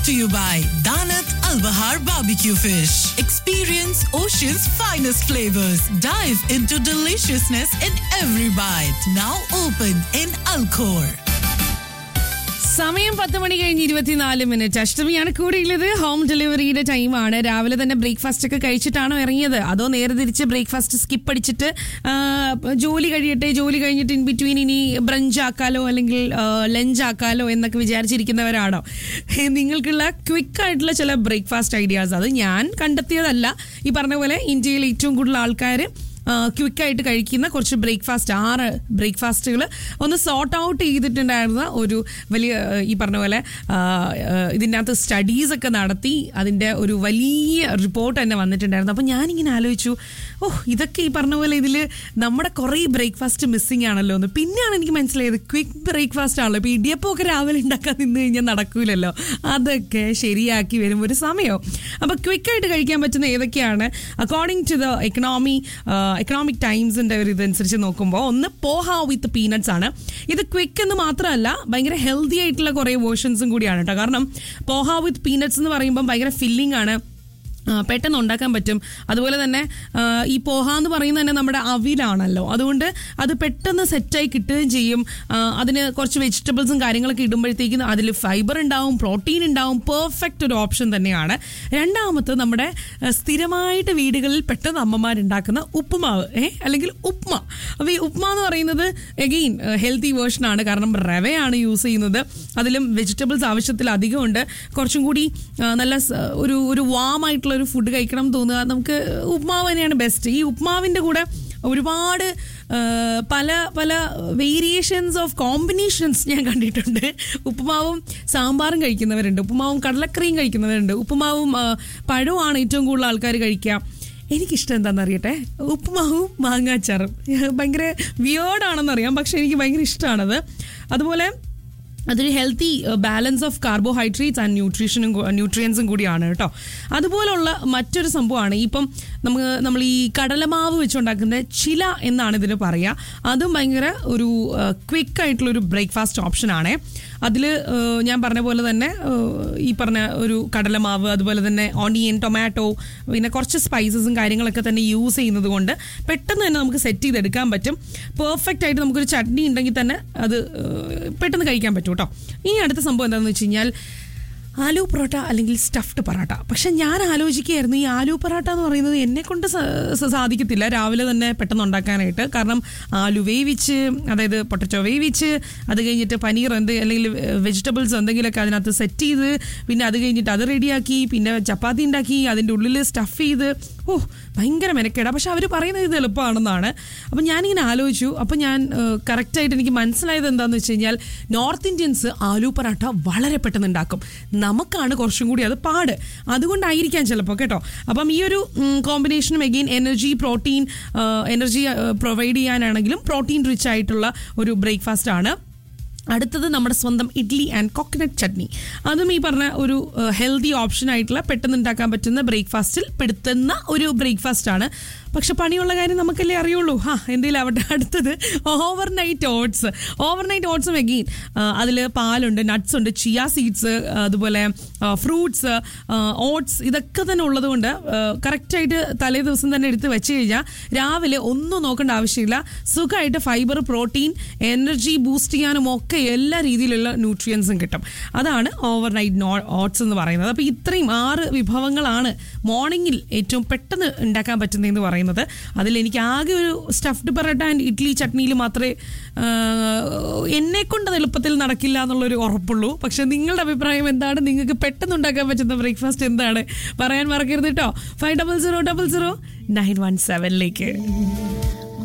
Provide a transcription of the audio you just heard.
to you by Danat Al Bahar Barbecue Fish. Experience ocean's finest flavors. Dive into deliciousness in every bite. Now open in Alcor. സമയം പത്ത് മണി കഴിഞ്ഞ് ഇരുപത്തിനാല് minute അഷ്ടമിയാണ് കൂടെയുള്ളത് home ഡെലിവറിയുടെ ടൈമാണ് രാവിലെ തന്നെ ബ്രേക്ക്ഫാസ്റ്റ് ഒക്കെ കഴിച്ചിട്ടാണോ ഇറങ്ങിയത് അതോ നേരെ തിരിച്ച് ബ്രേക്ക്ഫാസ്റ്റ് സ്കിപ്പ് അടിച്ചിട്ട് ആ, ജോലി കഴിയട്ടെ ജോലി കഴിഞ്ഞിട്ട് ഇൻ ബിറ്റ്വീൻ ഇനി ബ്രഞ്ച് ആക്കാലോ അല്ലെങ്കിൽ ലഞ്ച് ആക്കാലോ എന്നൊക്കെ വിചാരിച്ചിരിക്കുന്നവരാണോ ഹേ, നിങ്ങൾക്കുള്ള ക്വിക്ക് ആയിട്ടുള്ള ചില ബ്രേക്ക്ഫാസ്റ്റ് ഐഡിയാസ് അത് ഞാൻ കണ്ടെത്തിയതല്ല ഈ പറഞ്ഞ പോലെ ഇന്ത്യയിൽ ഏറ്റവും കൂടുതൽ ആൾക്കാർ ക്വിക്കായിട്ട് കഴിക്കുന്ന കുറച്ച് ബ്രേക്ക്ഫാസ്റ്റ് ആറ് ബ്രേക്ക്ഫാസ്റ്റുകൾ ഒന്ന് സോർട്ട് ഔട്ട് ചെയ്തിട്ടുണ്ടായിരുന്ന ഒരു വലിയ ആ, ഈ പറഞ്ഞ പോലെ ആ, ആ, ഇതിൻ്റെ അകത്ത് സ്റ്റഡീസ് ഒക്കെ നടത്തി അതിൻ്റെ ഒരു വലിയ റിപ്പോർട്ട് തന്നെ വന്നിട്ടുണ്ടായിരുന്നു അപ്പോൾ ഞാനിങ്ങനെ ആലോചിച്ചു ഓ ഇതൊക്കെ ഈ പറഞ്ഞ പോലെ ഇതിൽ നമ്മുടെ കുറേ ബ്രേക്ക്ഫാസ്റ്റ് മിസ്സിങ് ആണല്ലോ എന്ന് പിന്നെയാണ് എനിക്ക് മനസ്സിലായത് ക്വിക്ക് ബ്രേക്ക്ഫാസ്റ്റ് ആണല്ലോ ഇപ്പോൾ ഇടിയപ്പമൊക്കെ രാവിലെ ഉണ്ടാക്കാൻ നിന്ന് കഴിഞ്ഞാൽ നടക്കൂലല്ലോ അതൊക്കെ ശരിയാക്കി വരുമ്പോൾ ഒരു സമയം അപ്പോൾ ക്വിക്കായിട്ട് കഴിക്കാൻ പറ്റുന്ന ഏതൊക്കെയാണ് according to the economy economic ടൈംസിന്റെ ഒരു ഇതനുസരിച്ച് നോക്കുമ്പോൾ ഒന്ന് പോഹ വിത്ത് പീനട്സ് ആണ് ഇത് ക്വിക്ക് എന്ന് മാത്രമല്ല ഭയങ്കര ഹെൽത്തി ആയിട്ടുള്ള കുറേ വേർഷൻസും കൂടിയാണ് കേട്ടോ കാരണം പോഹ വിത്ത് പീനട്സ് എന്ന് പറയുമ്പോൾ ഭയങ്കര ഫില്ലിംഗ് ആണ് ആ, പെട്ടെന്ന് ഉണ്ടാക്കാൻ പറ്റും അതുപോലെ തന്നെ ആ, ഈ പോഹ എന്ന് പറയുന്നത് തന്നെ നമ്മുടെ അവിലാണല്ലോ അതുകൊണ്ട് അത് പെട്ടെന്ന് സെറ്റായി കിട്ടുകയും ചെയ്യും ആ, അതിന് കുറച്ച് വെജിറ്റബിൾസും കാര്യങ്ങളൊക്കെ ഇടുമ്പോഴത്തേക്കും അതിൽ ഫൈബർ ഉണ്ടാവും പ്രോട്ടീൻ ഉണ്ടാവും പെർഫെക്റ്റ് ഒരു ഓപ്ഷൻ തന്നെയാണ് രണ്ടാമത് നമ്മുടെ ആ, സ്ഥിരമായിട്ട് വീടുകളിൽ പെട്ടെന്ന് അമ്മമാരുണ്ടാക്കുന്ന ഉപ്പുമാവ് ഏ അല്ലെങ്കിൽ ഉപ്മ അപ്പോൾ ഈ ഉപ്മ എന്ന് പറയുന്നത് എഗെയിൻ ഹെൽത്തി വേർഷനാണ് കാരണം റവയാണ് യൂസ് ചെയ്യുന്നത് അതിലും വെജിറ്റബിൾസ് ആവശ്യത്തിലധികം ഉണ്ട് കുറച്ചും കൂടി ആ, നല്ല സ- ഒരു ഒരു വാം ആയിട്ടുള്ള ഒരു ഫുഡ് കഴിക്കണം എന്ന് തോന്നുക നമുക്ക് ഉപ്മാവ് തന്നെയാണ് ബെസ്റ്റ് ഈ ഉപ്മാവിൻ്റെ കൂടെ ഒരുപാട് ആ, പല പല വേരിയേഷൻസ് ഓഫ് കോമ്പിനേഷൻസ് ഞാൻ കണ്ടിട്ടുണ്ട് ഉപ്പുമാവും സാമ്പാറും കഴിക്കുന്നവരുണ്ട് ഉപ്പുമാവും കടലക്കറിയും കഴിക്കുന്നവരുണ്ട് ഉപ്പുമാവും ആ, പഴവുമാണ് ഏറ്റവും കൂടുതൽ ആൾക്കാർ കഴിക്കുക എനിക്കിഷ്ടം എന്താണെന്ന് അറിയട്ടെ ഉപ്പുമാവും മാങ്ങാച്ചാറും ഭയങ്കര വിയേർഡാണെന്നറിയാം പക്ഷെ എനിക്ക് ഭയങ്കര ഇഷ്ടമാണത് അതുപോലെ അതൊരു healthy balance of carbohydrates and ന്യൂട്രീഷനും ന്യൂട്രിയൻസും കൂടിയാണ് കേട്ടോ അതുപോലുള്ള മറ്റൊരു സംഭവമാണ് ഇപ്പം നമുക്ക് നമ്മൾ ഈ കടലമാവ് വെച്ചുണ്ടാക്കുന്ന ചില എന്നാണ് ഇതിന് പറയുക അതും ഭയങ്കര ഒരു ക്വിക്ക് ആയിട്ടുള്ള ഒരു ബ്രേക്ക്ഫാസ്റ്റ് ഓപ്ഷനാണ് അതിൽ ഞാൻ പറഞ്ഞ പോലെ തന്നെ ഏഹ്, ഈ പറഞ്ഞ ഒരു കടലമാവ് അതുപോലെ തന്നെ ഓണിയൻ ടൊമാറ്റോ പിന്നെ കുറച്ച് സ്പൈസസും കാര്യങ്ങളൊക്കെ തന്നെ യൂസ് ചെയ്യുന്നത് കൊണ്ട് പെട്ടെന്ന് തന്നെ നമുക്ക് സെറ്റ് ചെയ്തെടുക്കാൻ പറ്റും പെർഫെക്റ്റ് ആയിട്ട് നമുക്കൊരു ചട്നി ഉണ്ടെങ്കിൽ തന്നെ അത് ഏഹ്, പെട്ടെന്ന് കഴിക്കാൻ പറ്റും കേട്ടോ ഇനി അടുത്ത സംഭവം എന്താണെന്ന് വെച്ച് കഴിഞ്ഞാൽ ആലു പൊറോട്ട അല്ലെങ്കിൽ സ്റ്റഫ്ഡ് പൊറോട്ട പക്ഷെ ഞാൻ ആലോചിക്കുകയായിരുന്നു ഈ ആലു പൊറോട്ട എന്ന് പറയുന്നത് എന്നെ കൊണ്ട് സ- സ- സാധിക്കത്തില്ല രാവിലെ തന്നെ പെട്ടെന്ന് ഉണ്ടാക്കാനായിട്ട് കാരണം ആലു വേവിച്ച് അതായത് പൊട്ടറ്റോ വേവിച്ച് അത് കഴിഞ്ഞിട്ട് പനീർ എന്ത് അല്ലെങ്കിൽ വെജിറ്റബിൾസ് എന്തെങ്കിലുമൊക്കെ അതിനകത്ത് സെറ്റ് ചെയ്ത് പിന്നെ അത് കഴിഞ്ഞിട്ട് അത് റെഡിയാക്കി പിന്നെ ചപ്പാത്തി ഉണ്ടാക്കി അതിൻ്റെ ഉള്ളിൽ സ്റ്റഫ് ചെയ്ത് ഓ ഭയങ്കര മെനക്കേടാ പക്ഷെ അവർ പറയുന്നത് ഇത് എളുപ്പമാണെന്നാണ് അപ്പം ഞാനിങ്ങനെ ആലോചിച്ചു അപ്പം ഞാൻ കറക്റ്റായിട്ട് എനിക്ക് മനസ്സിലായത് എന്താണെന്ന് വെച്ച് കഴിഞ്ഞാൽ നോർത്ത് ഇന്ത്യൻസ് ആലു പൊറാട്ട വളരെ പെട്ടെന്ന് ഉണ്ടാക്കും നമുക്കാണ് കുറച്ചും കൂടി അത് പാട് അതുകൊണ്ടായിരിക്കാം ചിലപ്പോൾ കേട്ടോ അപ്പം ഈ ഒരു കോമ്പിനേഷനും again energy protein energy provide ചെയ്യാനാണെങ്കിലും പ്രോട്ടീൻ റിച്ച് ആയിട്ടുള്ള ഒരു ബ്രേക്ക്ഫാസ്റ്റ് ആണ് അടുത്തത് നമ്മുടെ സ്വന്തം ഇഡ്ലി ആൻഡ് കോക്കനട്ട് ചട്നി അതും ഈ പറഞ്ഞ ഒരു ഹെൽത്തി ഓപ്ഷൻ ആയിട്ടുള്ള പെട്ടെന്ന് ഉണ്ടാക്കാൻ പറ്റുന്ന ബ്രേക്ക്ഫാസ്റ്റിൽ പെടുത്തുന്ന ഒരു ബ്രേക്ക്ഫാസ്റ്റ് ആണ് പക്ഷെ പണിയുള്ള കാര്യം നമുക്കല്ലേ അറിയുള്ളൂ ഹാ എന്തെങ്കിലും ആവട്ടെ അടുത്തത് overnight oats overnight ഓട്സും എഗെയിൻ അതിൽ പാലുണ്ട് നട്ട്സ് ഉണ്ട് ചിയ സീഡ്സ് അതുപോലെ ഫ്രൂട്ട്സ് ഓട്സ് ഇതൊക്കെ തന്നെ ഉള്ളത് കൊണ്ട് കറക്റ്റായിട്ട് തലേ ദിവസം തന്നെ എടുത്ത് വെച്ച് കഴിഞ്ഞാൽ രാവിലെ ഒന്നും നോക്കേണ്ട ആവശ്യമില്ല സുഖമായിട്ട് ഫൈബർ പ്രോട്ടീൻ എനർജി ബൂസ്റ്റ് ചെയ്യാനും ഒക്കെ എല്ലാ രീതിയിലുള്ള ന്യൂട്രിയൻസും കിട്ടും അതാണ് ഓവർ നൈറ്റ് നോ ഓട്സ് എന്ന് പറയുന്നത് അപ്പോൾ ഇത്രയും ആറ് വിഭവങ്ങളാണ് മോർണിംഗിൽ ഏറ്റവും പെട്ടെന്ന് ഉണ്ടാക്കാൻ പറ്റുന്നതെന്ന് പറയുന്നത് അതിൽ എനിക്ക് ആകെ ഒരു സ്റ്റഫ്ഡ് പൊറോട്ട ആൻഡ് ഇഡ്ലി ചട്നിയിൽ മാത്രമേ എന്നെ കൊണ്ട് അത് എളുപ്പത്തിൽ നടക്കില്ല എന്നുള്ളൊരു ഉറപ്പുള്ളൂ പക്ഷെ നിങ്ങളുടെ അഭിപ്രായം എന്താണ് നിങ്ങൾക്ക് പെട്ടെന്ന് ഉണ്ടാക്കാൻ പറ്റുന്ന ബ്രേക്ക്ഫാസ്റ്റ് എന്താണ് പറയാൻ മറക്കരുത് കേട്ടോ five double zero double zero nine one സെവനിലേക്ക്